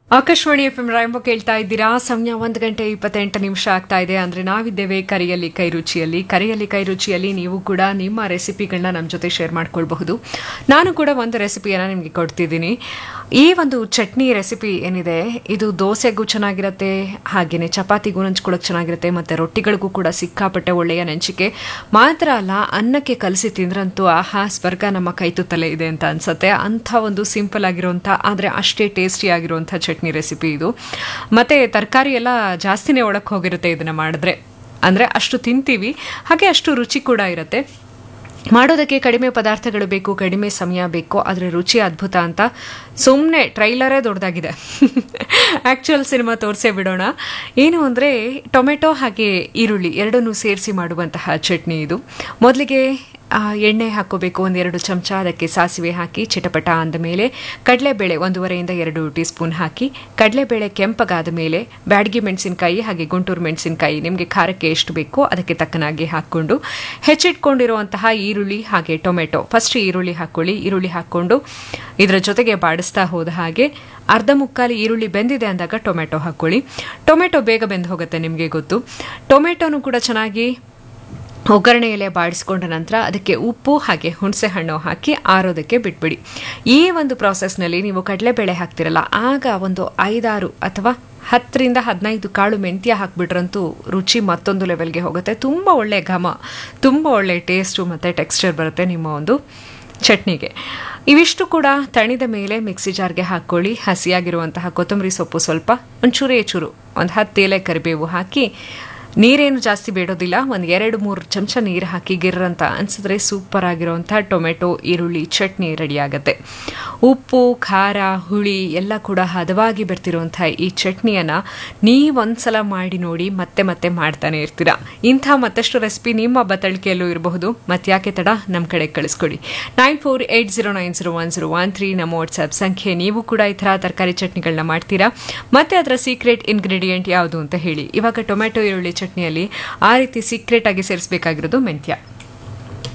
Akashvani F M ರಾಯಂಬ ಕೇಳ್ತಾ ಇದ್ದೀರಾ ಸಮಯ ಒಂದು ಗಂಟೆ ಇಪ್ಪತ್ತೆಂಟು ನಿಮಿಷ ಆಗ್ತಾ ಇದೆ ಅಂದ್ರೆ ನಾವಿದ್ದೇವೆ ಕರೆಯಲ್ಲಿ ಕೈ ರುಚಿಯಲ್ಲಿ ಕರೆಯಲ್ಲಿ ಕೈ ರುಚಿಯಲ್ಲಿ ನೀವು ಕೂಡ ನಿಮ್ಮ ರೆಸಿಪಿಗಳನ್ನ ನಮ್ಮ ಜೊತೆ ಶೇರ್ ಮಾಡ್ಕೊಳ್ಬಹುದು ನಾನು ಕೂಡ ಒಂದು ರೆಸಿಪಿಯನ್ನು ನಿಮಗೆ ಕೊಡ್ತಿದ್ದೀನಿ ಈ ಒಂದು ಚಟ್ನಿ ರೆಸಿಪಿ ಏನಿದೆ ಇದು ದೋಸೆಗೂ ಚೆನ್ನಾಗಿರುತ್ತೆ ಹಾಗೆಯೇ ಚಪಾತಿಗೂ ನೆಂಚ್ಕೊಳ್ಳೋಕೆ ಚೆನ್ನಾಗಿರುತ್ತೆ ಮತ್ತು ರೊಟ್ಟಿಗಳಿಗೂ ಕೂಡ ಸಿಕ್ಕಾಪಟ್ಟೆ ಒಳ್ಳೆಯ ನೆಂಚಿಕೆ ಮಾತ್ರ ಅಲ್ಲ ಅನ್ನಕ್ಕೆ ಕಲಸಿ ತಿಂದ್ರಂತೂ ಆಹಾ ಸ್ವರ್ಗ ನಮ್ಮ ಕೈ ತುತ್ತಲೇ ಇದೆ ಅಂತ ಅನ್ಸುತ್ತೆ ಅಂಥ ಒಂದು ಸಿಂಪಲ್ ಆಗಿರುವಂಥ ಆದರೆ ಅಷ್ಟೇ ಟೇಸ್ಟಿ ಆಗಿರುವಂಥ ಚಟ್ನಿ ರೆಸಿಪಿ ಇದು ಮತ್ತು ತರಕಾರಿ ಎಲ್ಲ ಜಾಸ್ತಿನೇ ಒಳಕ್ಕೆ ಹೋಗಿರುತ್ತೆ ಇದನ್ನು ಮಾಡಿದ್ರೆ ಅಂದರೆ ಅಷ್ಟು ತಿಂತೀವಿ ಹಾಗೆ ಅಷ್ಟು ರುಚಿ ಕೂಡ ಇರುತ್ತೆ ಮಾಡೋದಕ್ಕೆ ಕಡಿಮೆ ಪದಾರ್ಥಗಳು ಬೇಕು ಕಡಿಮೆ ಸಮಯ ಬೇಕು ಆದರೆ ರುಚಿ ಅದ್ಭುತ ಅಂತ ಸುಮ್ಮನೆ ಟ್ರೈಲರೇ ದೊಡ್ಡದಾಗಿದೆ ಆ್ಯಕ್ಚುಯಲ್ ಸಿನಿಮಾ ತೋರಿಸೇ ಬಿಡೋಣ ಏನು ಅಂದರೆ ಟೊಮೆಟೊ ಹಾಗೆ ಈರುಳ್ಳಿ ಎರಡನ್ನೂ ಸೇರಿಸಿ ಮಾಡುವಂತಹ ಚಟ್ನಿ ಇದು ಮೊದಲಿಗೆ ಆ, ಎಣ್ಣೆ ಹಾಕೋಬೇಕು ಒಂದೆರಡು ಚಮಚ ಅದಕ್ಕೆ ಸಾಸಿವೆ ಹಾಕಿ ಚಿಟಪಟ ಅಂದ ಮೇಲೆ ಕಡಲೆಬೇಳೆ ಒಂದೂವರೆಯಿಂದ ಎರಡು ಟೀ ಸ್ಪೂನ್ ಹಾಕಿ ಕಡಲೆಬೇಳೆ ಕೆಂಪಗಾದ ಮೇಲೆ ಬ್ಯಾಡಗಿ ಮೆಣಸಿನಕಾಯಿ ಹಾಗೆ ಗುಂಟೂರು ಮೆಣಸಿನಕಾಯಿ ನಿಮಗೆ ಖಾರಕ್ಕೆ ಎಷ್ಟು ಬೇಕೋ ಅದಕ್ಕೆ ತಕ್ಕನಾಗಿ ಹಾಕ್ಕೊಂಡು ಹೆಚ್ಚಿಟ್ಕೊಂಡಿರುವಂತಹ ಈರುಳ್ಳಿ ಹಾಗೆ ಟೊಮೆಟೊ ಫಸ್ಟ್ ಈರುಳ್ಳಿ ಹಾಕ್ಕೊಳ್ಳಿ ಈರುಳ್ಳಿ ಹಾಕ್ಕೊಂಡು ಇದರ ಜೊತೆಗೆ ಬಾಡಿಸ್ತಾ ಹೋದ ಹಾಗೆ ಅರ್ಧ ಮುಕ್ಕಾಲು ಈರುಳ್ಳಿ ಬೆಂದಿದೆ ಅಂದಾಗ ಟೊಮೆಟೊ ಹಾಕ್ಕೊಳ್ಳಿ ಟೊಮೆಟೊ ಬೇಗ ಬೆಂದು ಹೋಗುತ್ತೆ ನಿಮಗೆ ಗೊತ್ತು ಟೊಮೆಟೊನು ಕೂಡ ಚೆನ್ನಾಗಿ ಒಗ್ಗರಣೆಯಲ್ಲೇ ಬಾಡಿಸ್ಕೊಂಡ ನಂತರ ಅದಕ್ಕೆ ಉಪ್ಪು ಹಾಗೆ ಹುಣಸೆ ಹಣ್ಣು ಹಾಕಿ ಆರೋದಕ್ಕೆ ಬಿಟ್ಬಿಡಿ ಈ ಒಂದು ಪ್ರಾಸೆಸ್ನಲ್ಲಿ ನೀವು ಕಡಲೆಬೇಳೆ ಹಾಕ್ತಿರಲ್ಲ ಆಗ ಒಂದು ಐದಾರು ಅಥವಾ ಹತ್ತರಿಂದ ಹದಿನೈದು ಕಾಳು ಮೆಂತ್ಯ ಹಾಕ್ಬಿಟ್ರಂತೂ ರುಚಿ ಮತ್ತೊಂದು ಲೆವೆಲ್ಗೆ ಹೋಗುತ್ತೆ ತುಂಬ ಒಳ್ಳೆ ಘಮ ತುಂಬ ಒಳ್ಳೆ ಟೇಸ್ಟು ಮತ್ತು ಟೆಕ್ಸ್ಚರ್ ಬರುತ್ತೆ ನಿಮ್ಮ ಒಂದು ಚಟ್ನಿಗೆ ಇವಿಷ್ಟು ಕೂಡ ತಣಿದ ಮೇಲೆ ಮಿಕ್ಸಿ ಜಾರ್ಗೆ ಹಾಕ್ಕೊಳ್ಳಿ ಹಸಿಯಾಗಿರುವಂತಹ ಕೊತ್ತಂಬರಿ ಸೊಪ್ಪು ಸ್ವಲ್ಪ ಒಂಚೂರೇ ಚೂರು ಒಂದು ಹತ್ತು ಎಲೆ ಕರಿಬೇವು ಹಾಕಿ ನೀರೇನು ಜಾಸ್ತಿ ಬೇಡೋದಿಲ್ಲ ಒಂದು ಎರಡು ಮೂರು ಚಮಚ ನೀರು ಹಾಕಿ ಗಿರ್ರಂತ ಅನ್ಸಿದ್ರೆ ಸೂಪರ್ ಆಗಿರೋಂಥ ಟೊಮೆಟೊ ಈರುಳ್ಳಿ ಚಟ್ನಿ ರೆಡಿ ಆಗುತ್ತೆ ಉಪ್ಪು ಖಾರ ಹುಳಿ ಎಲ್ಲ ಕೂಡ ಹದವಾಗಿ ಬರ್ತಿರುವಂಥ ಈ ಚಟ್ನಿಯನ್ನು ನೀವೊಂದ್ಸಲ ಮಾಡಿ ನೋಡಿ ಮತ್ತೆ ಮತ್ತೆ ಮಾಡ್ತಾನೆ ಇರ್ತೀರಾ ಇಂಥ ಮತ್ತಷ್ಟು ರೆಸಿಪಿ ನಿಮ್ಮ ಬತ್ತಳಿಕೆಯಲ್ಲೂ ಇರಬಹುದು ಮತ್ತೆ ಯಾಕೆ ತಡ ನಮ್ಮ ಕಡೆ ಕಳಿಸ್ಕೊಡಿ nine four eight zero nine zero one zero one three ನಮ್ಮ ವಾಟ್ಸ್ಆ್ಯಪ್ ಸಂಖ್ಯೆ ನೀವು ಕೂಡ ಈ ಥರ ತರಕಾರಿ ಚಟ್ನಿಗಳನ್ನ ಮಾಡ್ತೀರಾ ಮತ್ತೆ ಅದರ ಸೀಕ್ರೆಟ್ ಇಂಗ್ರೀಡಿಯೆಂಟ್ ಯಾವುದು ಅಂತ ಹೇಳಿ ಇವಾಗ ಟೊಮೆಟೊ ಈರುಳ್ಳಿ ಚಟ್ನಿಯಲ್ಲಿ ಆ ರೀತಿ ಸೀಕ್ರೆಟ್ ಆಗಿ ಸೇರಿಸಬೇಕಾಗಿರೋದು ಮೆಂತ್ಯ